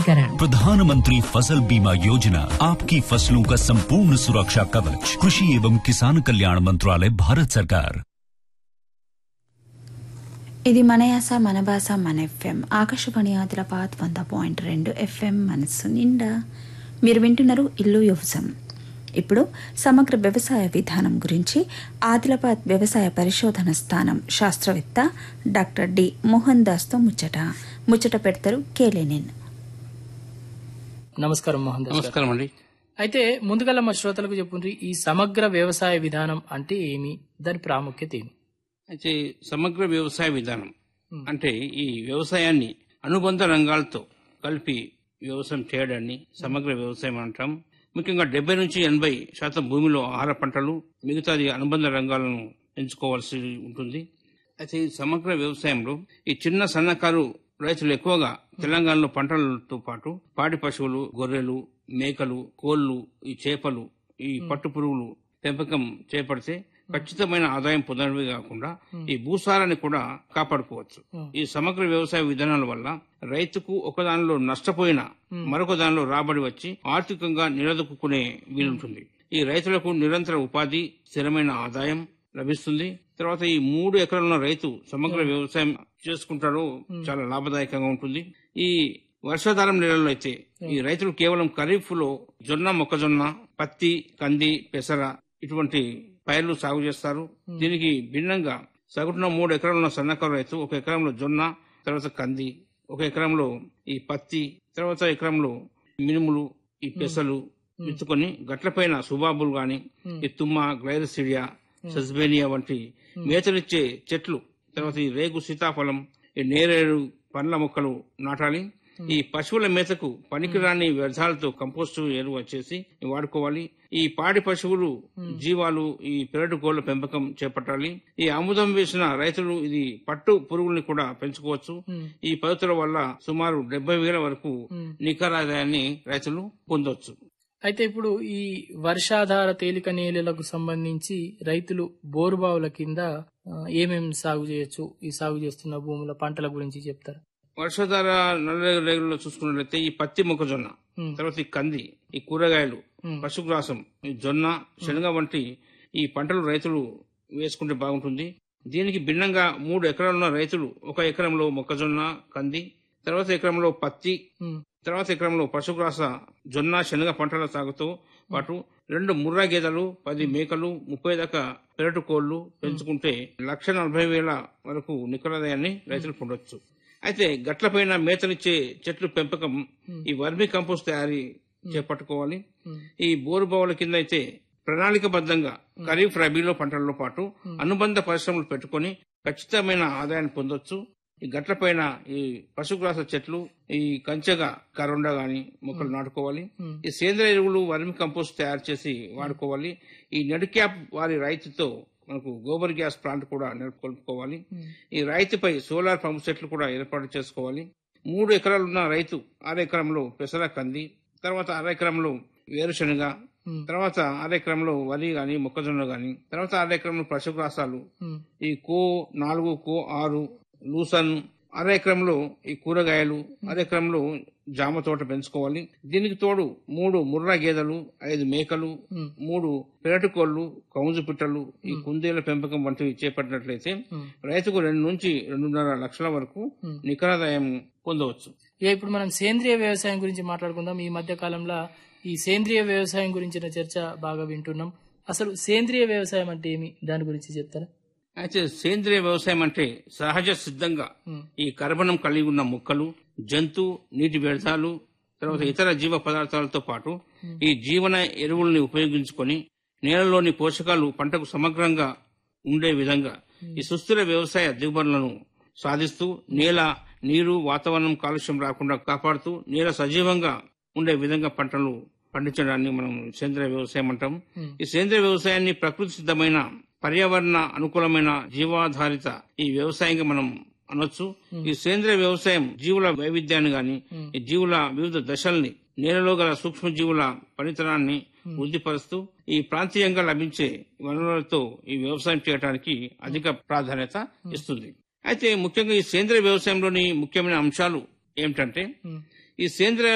पंजीकरण प्रधानमंत्री फसल बीमा योजना आपकी फसलों का संपूर्ण सुरक्षा कवच कृषि एवं किसान कल्याण मंत्रालय भारत सरकार ఇది మన యాస మన భాష మన ఎఫ్ఎం ఆకాశవాణి ఆదిలాబాద్ వంద పాయింట్ రెండు ఎఫ్ఎం మనస్సు నిండా మీరు వింటున్నారు ఇల్లు యువసం ఇప్పుడు సమగ్ర వ్యవసాయ విధానం గురించి ఆదిలాబాద్ వ్యవసాయ పరిశోధన స్థానం శాస్త్రవేత్త డాక్టర్ డి మోహన్ దాస్తో ముచ్చట ముచ్చట పెడతారు కేలేనిన్ నమస్కారం మోహన్ దాస్ గారు. నమస్కారం అండి అయితే ముందుగల మా శ్రోతలకు చెప్పుండ్రి ఈ సమగ్ర వ్యవసాయ విధానం అంటే ఏమి దాని ప్రాముఖ్యత ఏమి అయితే సమగ్ర వ్యవసాయ విధానం అంటే ఈ వ్యవసాయాన్ని అనుబంధ రంగాలతో కలిపి వ్యవసాయం చేయడాన్ని సమగ్ర వ్యవసాయం అంటాం ముఖ్యంగా డెబ్బై నుంచి ఎనభై శాతం భూమిలో ఆహార పంటలు మిగతాది అనుబంధ రంగాలను ఎంచుకోవాల్సి ఉంటుంది అయితే ఈ సమగ్ర వ్యవసాయంలో ఈ చిన్న సన్నకారు రైతులు ఎక్కువగా తెలంగాణలో పంటలతో పాటు పాడి పశువులు గొర్రెలు మేకలు కోళ్లు ఈ చేపలు ఈ పట్టు పురుగులు పెంపకం చేపడితే ఖచ్చితమైన ఆదాయం పొందడమే కాకుండా ఈ భూసారాన్ని కూడా కాపాడుకోవచ్చు ఈ సమగ్ర వ్యవసాయ విధానాల వల్ల రైతుకు ఒకదానిలో నష్టపోయిన మరొక దానిలో రాబడి వచ్చి ఆర్థికంగా నిలదొక్కునే వీలుంటుంది ఈ రైతులకు నిరంతర ఉపాధి స్థిరమైన ఆదాయం లభిస్తుంది తర్వాత ఈ మూడు ఎకరాల రైతు సమగ్ర వ్యవసాయం చేసుకుంటాడో చాలా లాభదాయకంగా ఉంటుంది ఈ వర్షాధారం నెలల్లో అయితే ఈ రైతులు కేవలం ఖరీఫ్ లో జొన్న మొక్కజొన్న పత్తి కంది పెసర ఇటువంటి పైర్లు సాగు చేస్తారు దీనికి భిన్నంగా సగటున మూడు ఎకరాలు ఉన్న సన్నకారు రైతు ఒక ఎకరంలో జొన్న తర్వాత కంది ఒక ఎకరంలో ఈ పత్తి తర్వాత ఎకరంలో మినుములు ఈ పెసలు విత్తుకొని గట్లపైన సుబాబులు గాని ఈ తుమ్మ గ్లైరసిడియా సస్బేనియా వంటి మేతలిచ్చే చెట్లు తర్వాత ఈ రేగు సీతాఫలం ఈ నేరేడు పండ్ల మొక్కలు నాటాలి ఈ పశువుల మేతకు పనికిరాని వ్యర్థాలతో కంపోస్టు ఎరువు వచ్చేసి వాడుకోవాలి ఈ పాడి పశువులు జీవాలు ఈ పెరడు కోళ్ల పెంపకం చేపట్టాలి ఈ ఆముదం వేసిన రైతులు ఇది పట్టు పురుగుల్ని కూడా పెంచుకోవచ్చు ఈ పద్ధతుల వల్ల సుమారు డెబ్బై వేల వరకు నికర ఆదాయాన్ని రైతులు పొందవచ్చు అయితే ఇప్పుడు ఈ వర్షాధార తేలిక నేలలకు సంబంధించి రైతులు బోరుబావుల కింద ఆ, ఏమేం సాగు చేయొచ్చు ఈ సాగు చేస్తున్న భూముల పంటల గురించి చెప్తారు వర్షాధార నల్ల రేగుల్లో చూసుకున్నట్లయితే ఈ పత్తి మొక్కజొన్న తర్వాత ఈ కంది ఈ కూరగాయలు పశుగ్రాసం ఈ జొన్న శనగ వంటి ఈ పంటలు రైతులు వేసుకుంటే బాగుంటుంది దీనికి భిన్నంగా మూడు ఎకరాలున్న రైతులు ఒక ఎకరంలో మొక్కజొన్న కంది తర్వాత ఎకరంలో పత్తి తర్వాత ఎకరంలో పశుగ్రాస జొన్న శనగ పంటల సాగుతో పాటు రెండు ముర్రా గేదెలు పది మేకలు ముప్పై దాకా పెరటు కోళ్లు పెంచుకుంటే లక్ష నలభై వేల వరకు నికరాదాయాన్ని రైతులు పొందొచ్చు అయితే గట్లపైన మేతనిచ్చే చెట్లు పెంపకం ఈ వర్మి కంపోస్ట్ తయారీ చేపట్టుకోవాలి ఈ బోరు బావుల కింద అయితే ప్రణాళికబద్ధంగా ఖరీఫ్ రబీలో పంటలతో పాటు అనుబంధ పరిశ్రమలు పెట్టుకొని ఖచ్చితమైన ఆదాయాన్ని పొందొచ్చు ఈ గట్లపైన ఈ పశుగ్రాస చెట్లు ఈ కంచెగా కరోండా గాని మొక్కలు నాటుకోవాలి ఈ సేంద్రియ ఎరువులు వర్మి కంపోస్ట్ తయారు చేసి వాడుకోవాలి ఈ నెడుక్యాప్ వారి రైతుతో మనకు గోబర్ గ్యాస్ ప్లాంట్ కూడా నెలకొల్పుకోవాలి ఈ రైతుపై సోలార్ పంపు సెట్లు కూడా ఏర్పాటు చేసుకోవాలి మూడు ఎకరాలున్న రైతు అర ఎకరంలో పెసర కంది తర్వాత అర ఎకరంలో వేరుశనగ తర్వాత అర ఎకరంలో వరి గాని మొక్కజొన్న గాని తర్వాత అర ఎకరంలో పశుగ్రాసాలు ఈ కో నాలుగు కో ఆరు లూసన్ అర ఎకరంలో ఈ కూరగాయలు అర ఎకరంలో జామ తోట పెంచుకోవాలి దీనికి తోడు మూడు ముర్రా గేదెలు ఐదు మేకలు మూడు పెరటి కోళ్లు కౌజు పిట్టలు ఈ కుందేల పెంపకం వంటివి చేపట్టినట్లయితే రైతుకు రెండు నుంచి రెండున్నర లక్షల వరకు నికరాదాయం పొందవచ్చు ఇక ఇప్పుడు మనం సేంద్రియ వ్యవసాయం గురించి మాట్లాడుకుందాం ఈ మధ్య కాలంలో ఈ సేంద్రియ వ్యవసాయం గురించిన చర్చ బాగా వింటున్నాం అసలు సేంద్రియ వ్యవసాయం అంటే ఏమి దాని గురించి చెప్తారా అయితే సేంద్రియ వ్యవసాయం అంటే సహజ సిద్ధంగా ఈ కర్బనం కలిగి ఉన్న మొక్కలు జంతు నీటి వ్యర్థాలు తర్వాత ఇతర జీవ పదార్థాలతో పాటు ఈ జీవన ఎరువుల్ని ఉపయోగించుకొని నేలలోని పోషకాలు పంటకు సమగ్రంగా ఉండే విధంగా ఈ సుస్థిర వ్యవసాయ దిగుబడులను సాధిస్తూ నేల నీరు వాతావరణం కాలుష్యం రాకుండా కాపాడుతూ నేల సజీవంగా ఉండే విధంగా పంటలు పండించడాన్ని మనం సేంద్రియ వ్యవసాయం అంటాం ఈ సేంద్రియ వ్యవసాయాన్ని ప్రకృతి సిద్ధమైన పర్యావరణ అనుకూలమైన జీవాధారిత ఈ వ్యవసాయంగా మనం అనొచ్చు ఈ సేంద్రియ వ్యవసాయం జీవుల వైవిధ్యాన్ని గాని ఈ జీవుల వివిధ దశల్ని నేలలో గల సూక్ష్మ జీవుల పనితనాన్ని వృద్ధిపరుస్తూ ఈ ప్రాంతీయంగా లభించే వనరులతో ఈ వ్యవసాయం చేయడానికి అధిక ప్రాధాన్యత ఇస్తుంది అయితే ముఖ్యంగా ఈ సేంద్రియ వ్యవసాయంలోని ముఖ్యమైన అంశాలు ఏమిటంటే ఈ సేంద్రియ